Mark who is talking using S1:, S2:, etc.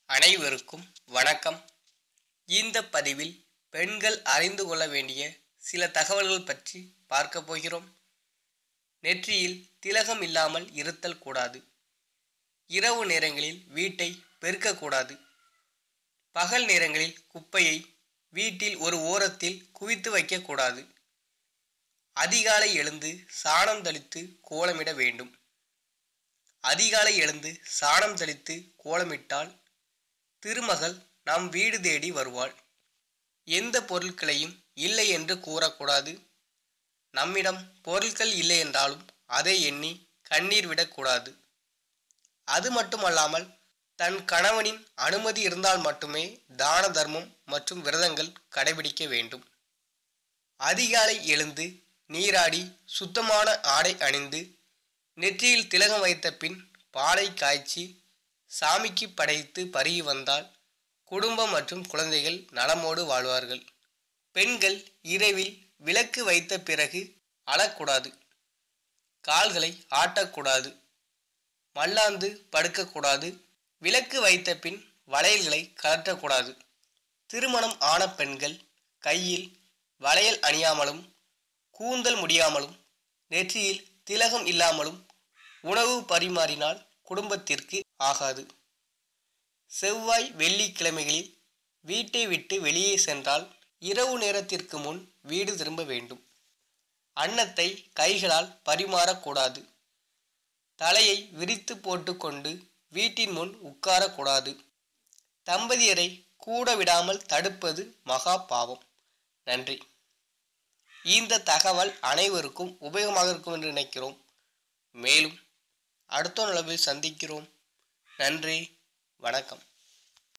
S1: அனைவருக்கும் வணக்கம் இந்த பதிவில் பெண்கள் அறிந்து கொள்ள வேண்டிய சில தகவல்கள் பற்றி பார்க்க போகிறோம் நெற்றியில் திலகம் இல்லாமல் இருத்தல் கூடாது இரவு நேரங்களில் வீட்டை பெருக்கக்கூடாது பகல் நேரங்களில் குப்பையை வீட்டில் ஒரு ஓரத்தில் குவித்து வைக்கக்கூடாது அதிகாலை எழுந்து சாணம் தெளித்து கோலமிட வேண்டும் அதிகாலை எழுந்து சாணம் தெளித்து கோலமிட்டால் திருமகள் நம் வீடு தேடி வருவாள் எந்த பொருட்களையும் இல்லை என்று கூறக்கூடாது நம்மிடம் பொருட்கள் இல்லை என்றாலும் அதை எண்ணி கண்ணீர் விடக்கூடாது அது மட்டுமல்லாமல் தன் கணவனின் அனுமதி இருந்தால் மட்டுமே தான தர்மம் மற்றும் விரதங்கள் கடைபிடிக்க வேண்டும் அதிகாலை எழுந்து நீராடி சுத்தமான ஆடை அணிந்து நெற்றியில் திலகம் வைத்த பின் பாலை காய்ச்சி சாமிக்கு படைத்து பருகி வந்தால் குடும்பம் மற்றும் குழந்தைகள் நலமோடு வாழ்வார்கள் பெண்கள் இரவில் விளக்கு வைத்த பிறகு அழக்கூடாது கால்களை ஆட்டக்கூடாது மல்லாந்து படுக்கக்கூடாது விளக்கு வைத்த பின் வளையல்களை கலற்றக்கூடாது திருமணம் ஆன பெண்கள் கையில் வளையல் அணியாமலும் கூந்தல் முடியாமலும் நெற்றியில் திலகம் இல்லாமலும் உணவு பரிமாறினால் குடும்பத்திற்கு ஆகாது செவ்வாய் வெள்ளிக்கிழமைகளில் வீட்டை விட்டு வெளியே சென்றால் இரவு நேரத்திற்கு முன் வீடு திரும்ப வேண்டும் அன்னத்தை கைகளால் பரிமாறக்கூடாது தலையை விரித்து போட்டுக்கொண்டு வீட்டின் முன் உட்காரக்கூடாது தம்பதியரை கூட விடாமல் தடுப்பது மகா பாவம் நன்றி இந்த தகவல் அனைவருக்கும் உபயோகமாக இருக்கும் என்று நினைக்கிறோம் மேலும் அடுத்த நிலவில் சந்திக்கிறோம் நன்றி வணக்கம்